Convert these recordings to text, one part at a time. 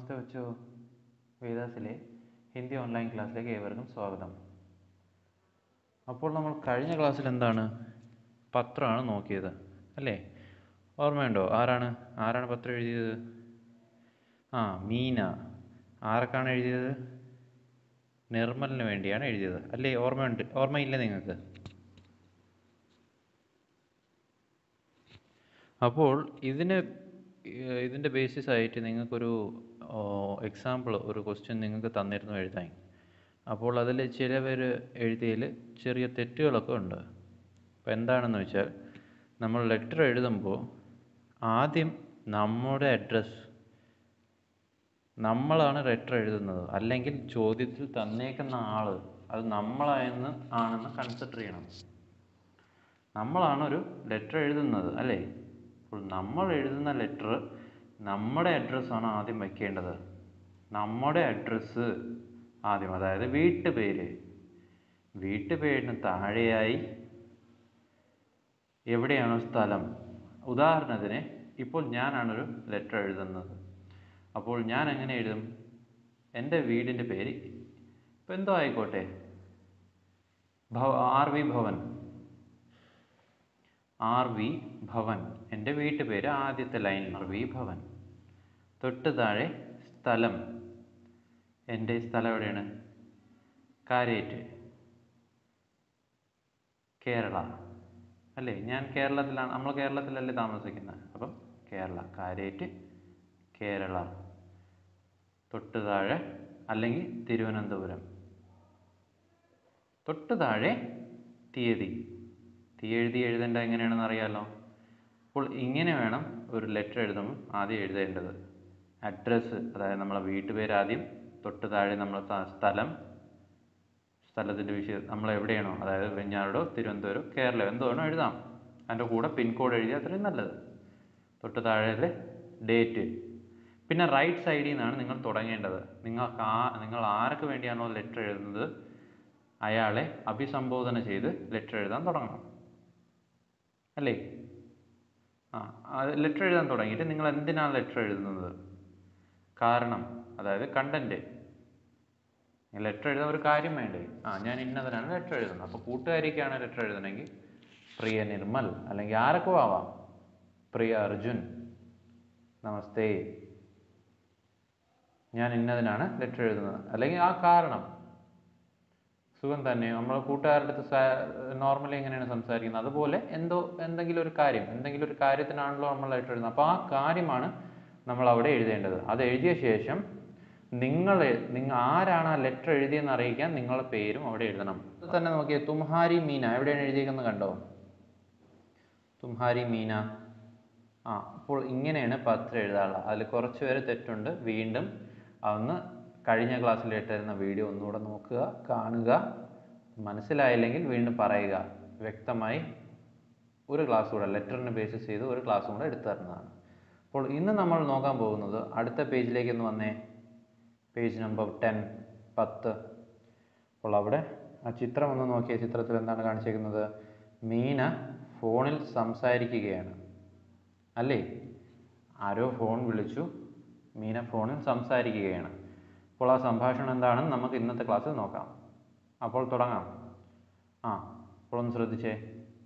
നമസ്തേ ബച്ചോ വേദാസിലെ Hindi online ക്ലാസ്സിലേക്ക് ഏവർക്കും സ്വാഗതം അപ്പോൾ നമ്മൾ കഴിഞ്ഞ ക്ലാസ്സിൽ എന്താണ് പത്രമാണ് നോക്കിയത് അല്ലേ ഓർമ്മയുണ്ടോ ആരാണ് ആരാണ് പത്രം എഴുതിയത് ആ മീന ആർക്കാണ് എഴുതിയത് നിർമ്മലിന് വേണ്ടിയാണ് എഴുതിയത് അല്ലേ ഓർമ്മയുണ്ട് ഓർമ്മയില്ല നിങ്ങൾക്ക് അപ്പോൾ ഇതിന് ഏർ ഇതിൻ്റെ ബേസിസ് ആയിട്ട് നിങ്ങൾക്കൊരു എക്സാമ്പിൾ ഒരു ക്വസ്റ്റ്യൻ നിങ്ങൾക്ക് തന്നിരുന്നു എഴുതാൻ അപ്പോൾ അതിൽ ചില പേര് എഴുതിയതിൽ ചെറിയ തെറ്റുകളൊക്കെ ഉണ്ട് അപ്പോൾ എന്താണെന്ന് വെച്ചാൽ നമ്മൾ ലെറ്റർ എഴുതുമ്പോൾ ആദ്യം നമ്മുടെ അഡ്രസ്സ് നമ്മളാണ് ലെറ്റർ എഴുതുന്നത് അല്ലെങ്കിൽ ചോദ്യത്തിൽ തന്നേക്കുന്ന ആൾ അത് നമ്മളായെന്ന് ആണെന്ന് കൺസിഡർ ചെയ്യണം നമ്മളാണ് ഒരു ലെറ്റർ എഴുതുന്നത് അല്ലേ അപ്പോൾ നമ്മൾ എഴുതുന്ന ലെറ്റർ നമ്മുടെ അഡ്രസ്സാണ് ആദ്യം വെക്കേണ്ടത് നമ്മുടെ അഡ്രസ്സ് ആദ്യം അതായത് വീട്ടുപേര് വീട്ടുപേരിന് താഴെയായി എവിടെയാണോ സ്ഥലം ഉദാഹരണത്തിന് ഇപ്പോൾ ഞാനാണൊരു ലെറ്റർ എഴുതുന്നത് അപ്പോൾ ഞാൻ എങ്ങനെ എഴുതും എൻ്റെ വീടിൻ്റെ പേര് ഇപ്പം എന്തോ ആയിക്കോട്ടെ ഭവ R V Bhavan R V Bhavan എൻ്റെ വീട്ടുപേര് ആദ്യത്തെ ലൈൻ ആർ വി ഭവൻ തൊട്ട് താഴെ സ്ഥലം എൻ്റെ സ്ഥലം എവിടെയാണ് കാരേറ്റ് കേരള അല്ലേ ഞാൻ കേരളത്തിലാണ് നമ്മൾ കേരളത്തിലല്ലേ താമസിക്കുന്നത് അപ്പം കേരള കാരേറ്റ് കേരള തൊട്ട് താഴെ അല്ലെങ്കിൽ തിരുവനന്തപുരം തൊട്ട് താഴെ തീയതി തീ എഴുതി എഴുതേണ്ട എങ്ങനെയാണെന്ന് അറിയാമല്ലോ അപ്പോൾ ഇങ്ങനെ വേണം ഒരു ലെറ്റർ എഴുതുമ്പോൾ ആദ്യം എഴുതേണ്ടത് അഡ്രസ്സ് അതായത് നമ്മളെ വീട്ടുപേര് ആദ്യം തൊട്ട് താഴെ നമ്മൾ സ്ഥലം സ്ഥലത്തിൻ്റെ വിഷയം നമ്മൾ എവിടെയാണോ അതായത് വെഞ്ഞാറോ തിരുവനന്തപുരം കേരളം എന്തോ വേണോ എഴുതാം അതിൻ്റെ കൂടെ പിൻകോഡ് എഴുതിയാൽ അത്രയും നല്ലത് തൊട്ട് താഴെ ഡേറ്റ് പിന്നെ റൈറ്റ് സൈഡിൽ നിന്നാണ് നിങ്ങൾ തുടങ്ങേണ്ടത് നിങ്ങൾക്ക് ആ നിങ്ങൾ ആർക്ക് വേണ്ടിയാണോ ലെറ്റർ എഴുതുന്നത് അയാളെ അഭിസംബോധന ചെയ്ത് ലെറ്റർ എഴുതാൻ തുടങ്ങണം അല്ലേ ആ ലെറ്റർ എഴുതാൻ തുടങ്ങിയിട്ട് നിങ്ങൾ എന്തിനാണ് ലെറ്റർ എഴുതുന്നത് കാരണം അതായത് കണ്ടന്റ് ലെറ്റർ എഴുതാൻ ഒരു കാര്യം വേണ്ടേ ആ ഞാൻ ഇന്നതിനാണ് ലെറ്റർ എഴുതുന്നത് അപ്പോൾ കൂട്ടുകാരിക്കാണ് ലെറ്റർ എഴുതണമെങ്കിൽ പ്രിയ നിർമ്മൽ അല്ലെങ്കിൽ ആരൊക്കെ ആവാം പ്രിയ അർജുൻ നമസ്തേ ഞാൻ ഇന്നതിനാണ് ലെറ്റർ എഴുതുന്നത് അല്ലെങ്കിൽ ആ കാരണം സുഖം തന്നെ നമ്മൾ കൂട്ടുകാരുടെ അടുത്ത് നോർമലി എങ്ങനെയാണ് സംസാരിക്കുന്നത് അതുപോലെ എന്തോ എന്തെങ്കിലും ഒരു കാര്യം എന്തെങ്കിലും ഒരു കാര്യത്തിനാണല്ലോ നമ്മൾ ലെറ്റർ എഴുതുന്നത് അപ്പോൾ ആ കാര്യമാണ് നമ്മൾ അവിടെ എഴുതേണ്ടത് അത് എഴുതിയ ശേഷം നിങ്ങൾ നിങ്ങൾ ആരാണ് ആ ലെറ്റർ എഴുതിയെന്ന് അറിയിക്കാൻ നിങ്ങളുടെ പേരും അവിടെ എഴുതണം അത് തന്നെ നോക്കിയേ തുംഹാരി മീന എവിടെയാണ് എഴുതിയേക്കുന്നത് കണ്ടോ തുംഹാരി മീന ആ അപ്പോൾ ഇങ്ങനെയാണ് പത്രം എഴുതാറുള്ളത് അതിൽ കുറച്ച് പേര് തെറ്റുണ്ട് വീണ്ടും അതൊന്ന് കഴിഞ്ഞ ക്ലാസ്സിൽ ഇട്ടിരുന്ന വീഡിയോ ഒന്നുകൂടെ നോക്കുക കാണുക മനസ്സിലായില്ലെങ്കിൽ വീണ്ടും പറയുക വ്യക്തമായി ഒരു ക്ലാസ് കൂടെ ലെറ്ററിനെ ബേസിസ് ചെയ്ത് ഒരു ക്ലാസ് കൂടെ എടുത്തു തരുന്നതാണ് അപ്പോൾ ഇന്ന് നമ്മൾ നോക്കാൻ പോകുന്നത് അടുത്ത പേജിലേക്ക് ഒന്ന് വന്നേ പേജ് നമ്പർ ടെൻ പത്ത് അപ്പോൾ അവിടെ ആ ചിത്രം ഒന്ന് നോക്കിയ ചിത്രത്തിൽ എന്താണ് കാണിച്ചേക്കുന്നത് മീന ഫോണിൽ സംസാരിക്കുകയാണ് അല്ലേ ആരോ ഫോൺ വിളിച്ചു മീന ഫോണിൽ സംസാരിക്കുകയാണ് അപ്പോൾ ആ സംഭാഷണം എന്താണെന്ന് നമുക്ക് ഇന്നത്തെ ക്ലാസ്സിൽ നോക്കാം അപ്പോൾ തുടങ്ങാം ആ അപ്പോൾ ഒന്ന് ശ്രദ്ധിച്ചേ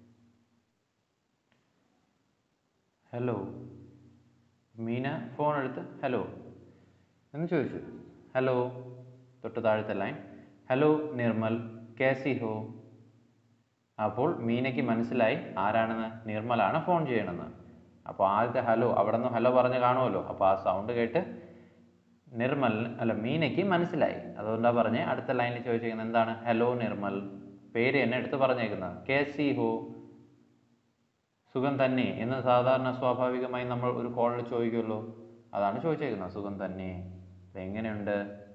ഹലോ മീന ഫോൺ എടുത്ത് ഹലോ എന്ന് ചോദിച്ചു ഹലോ തൊട്ട് താഴത്തെ ലൈൻ ഹലോ നിർമ്മൽ കേസി ഹോ അപ്പോൾ മീനയ്ക്ക് മനസ്സിലായി ആരാണെന്ന് നിർമ്മലാണ് ഫോൺ ചെയ്യണമെന്ന് അപ്പോൾ ആദ്യത്തെ ഹലോ അവിടെ നിന്ന് ഹലോ പറഞ്ഞ് കാണുമല്ലോ അപ്പോൾ ആ സൗണ്ട് കേട്ട് നിർമ്മൽ അല്ല മീനയ്ക്ക് മനസ്സിലായി അതുകൊണ്ടാണ് പറഞ്ഞ് അടുത്ത ലൈനിൽ ചോദിച്ചിരിക്കുന്നത് എന്താണ് ഹലോ നിർമ്മൽ പേര് എന്നെ എടുത്ത് പറഞ്ഞേക്കുന്നത് കെ സി ഹോ സുഖം തന്നെ എന്ന് സാധാരണ സ്വാഭാവികമായി നമ്മൾ ഒരു കോളിൽ ചോദിക്കുമല്ലോ അതാണ് ചോദിച്ചേക്കുന്നത് സുഖം തന്നെ എങ്ങനെയുണ്ട്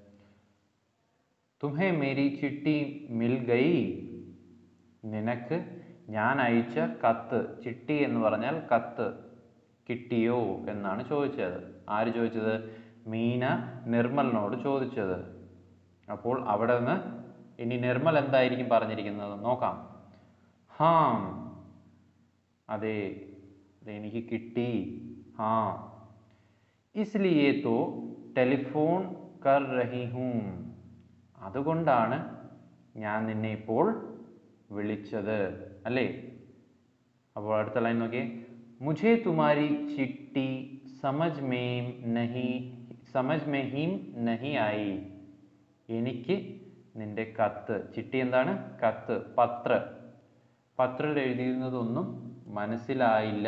തുമേ മേരി ചിട്ടി മിൽ ഗൈ നിനക്ക് ഞാൻ അയച്ച കത്ത് ചിട്ടി എന്ന് പറഞ്ഞാൽ കത്ത് കിട്ടിയോ എന്നാണ് ചോദിച്ചത് ആര് ചോദിച്ചത് മീന നിർമ്മലിനോട് ചോദിച്ചത് അപ്പോൾ അവിടെ നിന്ന് ഇനി നിർമ്മൽ എന്തായിരിക്കും പറഞ്ഞിരിക്കുന്നത് നോക്കാം ഹാം അതെ എനിക്ക് കിട്ടി ഹാ इसलिए तो ടെലിഫോൺ കർ രഹി ഹൂം അതുകൊണ്ടാണ് ഞാൻ നിന്നെ ഇപ്പോൾ വിളിച്ചത് അല്ലേ അപ്പോൾ അടുത്ത ലൈൻ നോക്കിയേ മുझे तुम्हारी चिट्ठी समझ में नहीं समझ में ही नहीं आई എനിക്ക് നിന്റെ കത്ത് ചിട്ടി എന്താണ് കത്ത് പത്ര പത്രത്തിൽ എഴുതിയിരുന്നതൊന്നും മനസ്സിലായില്ല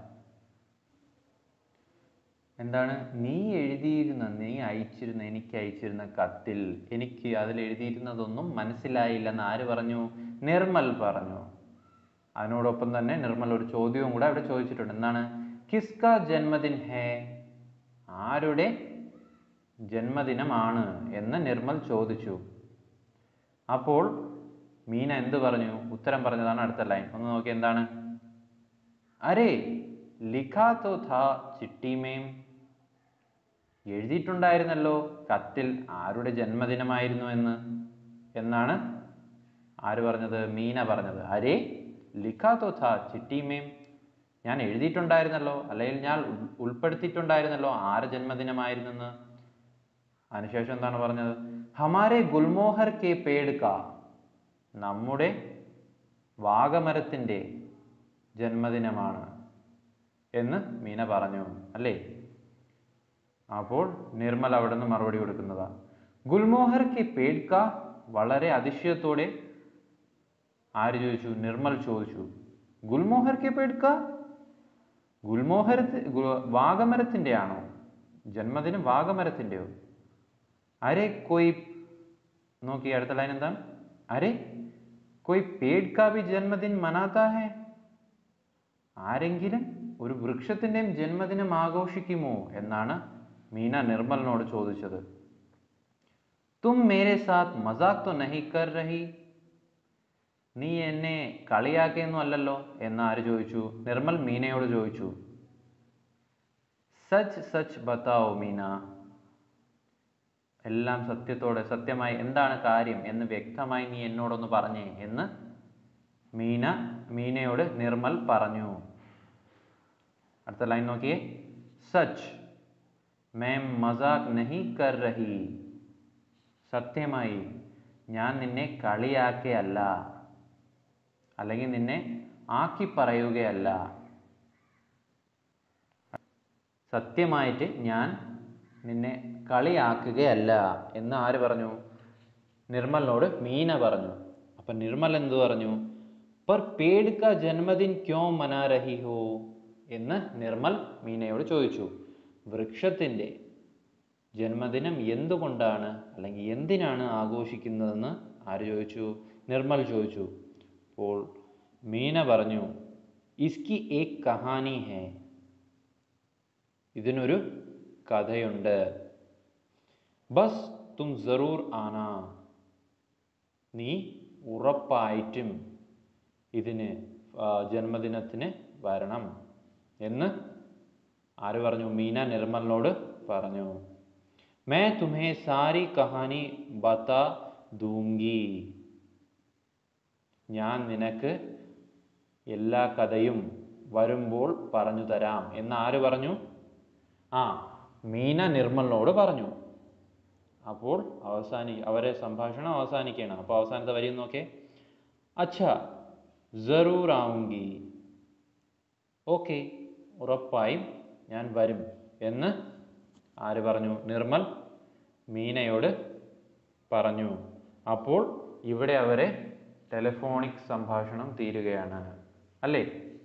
എന്താണ് നീ എഴുതിയിരുന്ന നീ അയച്ചിരുന്ന എനിക്ക് അയച്ചിരുന്ന കത്തിൽ എനിക്ക് അതിൽ എഴുതിയിരുന്നതൊന്നും മനസ്സിലായില്ലെന്ന് ആര് പറഞ്ഞു നിർമ്മൽ പറഞ്ഞു അതിനോടൊപ്പം തന്നെ നിർമ്മൽ ഒരു ചോദ്യവും കൂടെ അവിടെ ചോദിച്ചിട്ടുണ്ട് എന്താണ് കിസ്ക ജന്മദിൻ ഹേ ആരുടെ ജന്മദിനമാണ് എന്ന് നിർമ്മൽ ചോദിച്ചു അപ്പോൾ മീന എന്ത് പറഞ്ഞു ഉത്തരം പറഞ്ഞതാണ് അടുത്ത ലൈൻ ഒന്ന് നോക്കി എന്താണ് അരേ ലിഖാ തോ ഥാ ചിട്ടിമേം എഴുതിയിട്ടുണ്ടായിരുന്നല്ലോ കത്തിൽ ആരുടെ ജന്മദിനമായിരുന്നു എന്ന് എന്നാണ് ആര് പറഞ്ഞത് മീന പറഞ്ഞത് അരേ ലിഖാ തോ ഥാ ചിട്ടിമേം ഞാൻ എഴുതിയിട്ടുണ്ടായിരുന്നല്ലോ അല്ലെങ്കിൽ ഞാൻ ഉൾ- ഉൾപ്പെടുത്തിയിട്ടുണ്ടായിരുന്നല്ലോ ആര് ജന്മദിനമായിരുന്നെന്ന് അതിനുശേഷം എന്താണ് പറഞ്ഞത് ഹമാരെ ഗുൽമോഹർ കെ പേട് കാ നമ്മുടെ വാഗമരത്തിൻ്റെ ജന്മദിനമാണ് എന്ന് മീന പറഞ്ഞു അല്ലേ അപ്പോൾ നിർമ്മൽ അവിടെ നിന്ന് മറുപടി കൊടുക്കുന്നതാ ഗുൽമോഹർ കെ പേട് കാ വളരെ അതിശയത്തോടെ ആര് ചോദിച്ചു നിർമ്മൽ ചോദിച്ചു ഗുൽമോഹർ കെ പേട് കാ ഗുൽമോഹരത്ത് ഗു- വാഗമരത്തിൻ്റെ ആണോ ജന്മദിനം വാഗമരത്തിൻ്റെയോ അരെ കൊയ് നോക്കി അടുത്ത ലൈൻ എന്താണ് അരെ കൊയ് പേഡ് കാ ഭി ജന്മദിൻ മനാത്താ ഹേ ആരെങ്കിലും ഒരു വൃക്ഷത്തിൻ്റെയും ജന്മദിനം ആഘോഷിക്കുമോ എന്നാണ് മീന നിർമ്മലിനോട് ചോദിച്ചത് തും മേരെ സാത്ത് മസാക് തോ നഹി കർ രഹി നീ എന്നെ കളിയാക്കിയൊന്നും അല്ലല്ലോ എന്ന് ആര് ചോദിച്ചു നിർമ്മൽ മീനയോട് ചോദിച്ചു സച്ച് സച്ച് ബത്താവോ മീന എല്ലാം സത്യത്തോടെ സത്യമായി എന്താണ് കാര്യം എന്ന് വ്യക്തമായി നീ എന്നോടൊന്ന് പറഞ്ഞേ എന്ന് മീന മീനയോട് നിർമ്മൽ പറഞ്ഞു അടുത്ത ലൈൻ നോക്കിയേ സച്ച് മേം മസാക് നഹി കർ രഹി സത്യമായി ഞാൻ നിന്നെ കളിയാക്കുകയല്ല അല്ലെങ്കിൽ നിന്നെ ആക്കി പറയുകയല്ല സത്യമായിട്ട് ഞാൻ നിന്നെ കളിയാക്കുകയല്ല എന്ന് ആര് പറഞ്ഞു നിർമ്മലിനോട് മീന പറഞ്ഞു അപ്പൊ നിർമ്മൽ എന്ത് പറഞ്ഞു പർ പേട് കാ ജന്മദിൻ ക്യോ മനാ രഹി ഹോ എന്ന് നിർമ്മൽ മീനയോട് ചോദിച്ചു വൃക്ഷത്തിൻ്റെ ജന്മദിനം എന്തുകൊണ്ടാണ് അല്ലെങ്കിൽ എന്തിനാണ് ആഘോഷിക്കുന്നതെന്ന് ആര് ചോദിച്ചു നിർമ്മൽ ചോദിച്ചു അപ്പോൾ മീന പറഞ്ഞു ഇസ്കി ഏക് കഹാനി ഹേ ഇതിനൊരു കഥയുണ്ട് ബസ് തും ജറൂർ ആന നീ ഉറപ്പായിട്ടും ഇതിന് ആ, ജന്മദിനത്തിന് വരണം എന്ന് ആര് പറഞ്ഞു മീന നിർമ്മലിനോട് പറഞ്ഞു മേ തുമേ സാരി കഹാനി ബത്ത ദൂങ്കി ഞാൻ നിനക്ക് എല്ലാ കഥയും വരുമ്പോൾ പറഞ്ഞു തരാം എന്ന് ആര് പറഞ്ഞു ആ മീന നിർമ്മലിനോട് പറഞ്ഞു അപ്പോൾ അവസാനി അവരെ സംഭാഷണം അവസാനിക്കുകയാണ് അപ്പോൾ അവസാനത്തെ വരി ഒന്ന് നോക്കേ അച്ഛാ ജറൂർ ആവുങ്കി ഓക്കെ ഉറപ്പായും ഞാൻ വരും എന്ന് ആര് പറഞ്ഞു നിർമ്മൽ മീനയോട് പറഞ്ഞു അപ്പോൾ ഇവിടെ അവരെ ടെലിഫോണിക് സംഭാഷണം തീരുകയാണ് അല്ലേ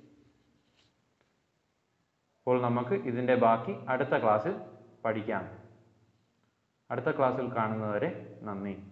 അപ്പോൾ നമുക്ക് ഇതിൻ്റെ ബാക്കി അടുത്ത ക്ലാസ്സിൽ പഠിക്കാം അടുത്ത ക്ലാസ്സിൽ കാണുന്നവരെ നന്ദി